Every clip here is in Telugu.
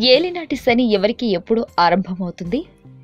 ఏలినాటి శని ఎవరికి ఎప్పుడు ఆరంభమవుతుంది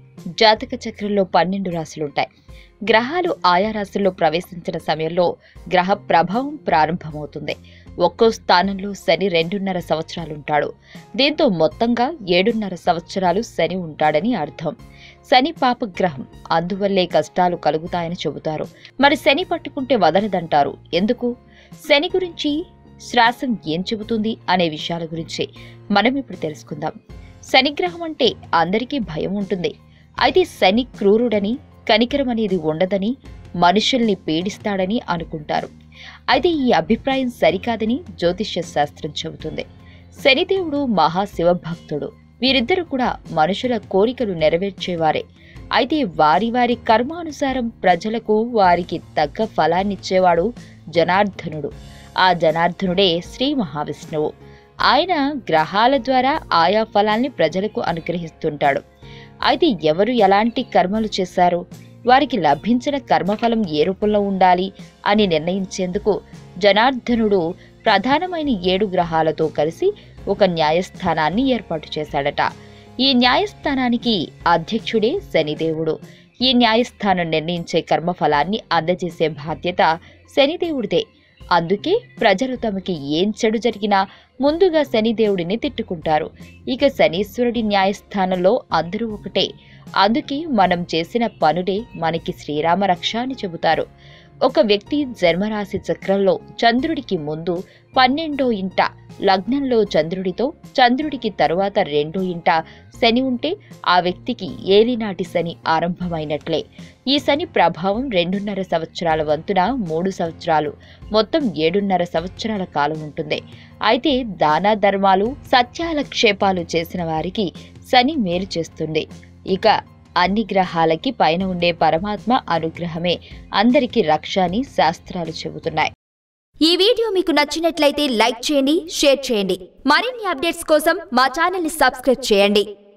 జాతక చక్రంలో పన్నెండు రాశులుంటాయి గ్రహాలు ఆయా రాశుల్లో ప్రవేశించిన సమయంలో గ్రహ ప్రభావం ప్రారంభమవుతుంది ఒక్కో స్థానంలో శని రెండున్నర సంవత్సరాలుంటాడు దీంతో మొత్తంగా ఏడున్నర సంవత్సరాలు శని ఉంటాడని అర్థం శని పాపగ్రహం అందువల్లే కష్టాలు కలుగుతాయని చెబుతారు మరి శని పట్టుకుంటే వదలదంటారు ఎందుకు శని గురించి శ్వాసం ఏం చెబుతుంది అనే విషయాల గురించి మనం ఇప్పుడు తెలుసుకుందాం శనిగ్రహం అంటే అందరికీ భయం ఉంటుంది అయితే శని క్రూరుడని కనికరం అనేది ఉండదని మనుషుల్ని పీడిస్తాడని అనుకుంటారు అయితే ఈ అభిప్రాయం సరికాదని జ్యోతిష్య శాస్త్రం చెబుతుంది శనిదేవుడు మహాశివభక్తుడు వీరిద్దరూ కూడా మనుషుల కోరికలు నెరవేర్చేవారే అయితే వారి వారి కర్మానుసారం ప్రజలకు వారికి తగ్గ ఫలాన్నిచ్చేవాడు జనార్దనుడు ఆ జనార్దనుడే శ్రీ మహావిష్ణువు ఆయన గ్రహాల ద్వారా ఆయా ఫలాల్ని ప్రజలకు అనుగ్రహిస్తుంటాడు అయితే ఎవరు ఎలాంటి కర్మలు చేశారు వారికి లభించిన కర్మఫలం ఏ రూపంలో ఉండాలి అని నిర్ణయించేందుకు జనార్దనుడు ప్రధానమైన ఏడు గ్రహాలతో కలిసి ఒక న్యాయస్థానాన్ని ఏర్పాటు చేశాడట ఈ న్యాయస్థానానికి అధ్యక్షుడే శనిదేవుడు ఈ న్యాయస్థానం నిర్ణయించే కర్మఫలాన్ని అందజేసే బాధ్యత శనిదేవుడిదే అందుకే ప్రజలు తమకి ఏం చెడు జరిగినా ముందుగా శనిదేవుడిని తిట్టుకుంటారు ఇక శనీశ్వరుడి న్యాయస్థానంలో అందరూ ఒకటే అందుకే మనం చేసిన పనులే మనకి శ్రీరామ రక్ష అని చెబుతారు ఒక వ్యక్తి జన్మరాశి చక్రంలో చంద్రుడికి ముందు పన్నెండో ఇంట లగ్నంలో చంద్రుడితో చంద్రుడికి తరువాత రెండో ఇంట శని ఉంటే ఆ వ్యక్తికి ఏలినాటి శని ఆరంభమైనట్లే ఈ శని ప్రభావం రెండున్నర సంవత్సరాల వంతున మూడు సంవత్సరాలు మొత్తం ఏడున్నర సంవత్సరాల కాలం ఉంటుంది అయితే దాన ధర్మాలు సత్యాల క్షేపాలు చేసిన వారికి శని మేలు చేస్తుంది ఇక అన్ని గ్రహాలకి పైన ఉండే పరమాత్మ అనుగ్రహమే అందరికీ రక్ష అని శాస్త్రాలు చెబుతున్నాయి ఈ వీడియో మీకు నచ్చినట్లయితే లైక్ చేయండి షేర్ చేయండి మరిన్ని అప్డేట్స్ కోసం మా ఛానల్ని సబ్స్క్రైబ్ చేయండి